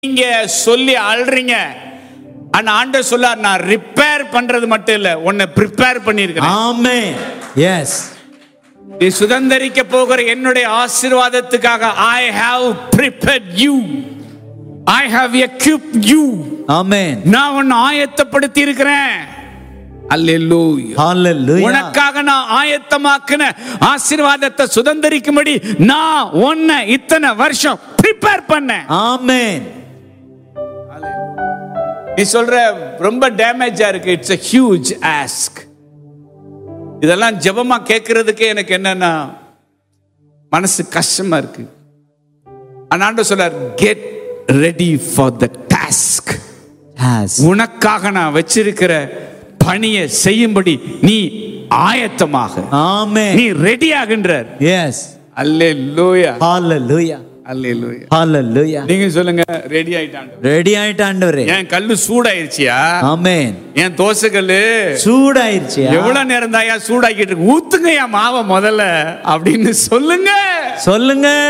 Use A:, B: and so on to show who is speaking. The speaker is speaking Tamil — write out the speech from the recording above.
A: நீங்க சொல்லி அழுறீங்க ஆனா ஆண்டவர் சொல்லார் நான் ரிப்பேர் பண்றது மட்டும் இல்ல உன்னை ப்ரிப்பேர் பண்ணிருக்கிறேன்
B: Amen. Yes.
A: நீ சுதந்தரிக்க போகிற என்னுடைய ஆசீர்வாதத்துக்காக I have prepared you I have equipped you
B: Amen.
A: நான் உன்னை ஆயத்தப்படுத்தி இருக்கிறேன் அல்லேலூயா
B: Hallelujah.
A: உனக்காக நான் ஆயத்தமாக்கின ஆசீர்வாதத்தை சுதந்தரிக்கும்படி நான் உன்னை இத்தனை வருஷம் ப்ரிப்பேர் பண்ணேன்
B: Amen.
A: நீ சொல்ற ரொம்ப டேமேஜா இருக்கு இட்ஸ் a ஹியூஜ் ஆஸ்க் இதெல்லாம் ஜெபமா கேட்கறதுக்கே எனக்கு என்னன்னா மனசு கஷ்டமா இருக்கு ஆனாண்டு சொல்றார் get ready for the task
B: Yes.
A: உனக்காக நான் வச்சிருக்கிற பணியை செய்யும்படி நீ ஆயத்தமாக
B: Amen.
A: நீ ரெடி ஆகின்றார்
B: Yes.
A: அல்லே லூயா
B: Hallelujah.
A: அல்லே லூயா
B: Hallelujah.
A: நீங்க சொல்லுங்க ரெடி ஆயிட்டாங்க
B: ரெடி ஆயிட்டாண்டவரே
A: என் கல்லு சூடாயிருச்சியா
B: ஆமென்
A: என் தோசை கல்லு
B: சூடாயிருச்சு
A: எவ்வளவு நேரம் தாயா சூடாக்கிட்டு இருக்கு ஊத்துங்க என் மாவை முதல்ல அப்படின்னு சொல்லுங்க
B: சொல்லுங்க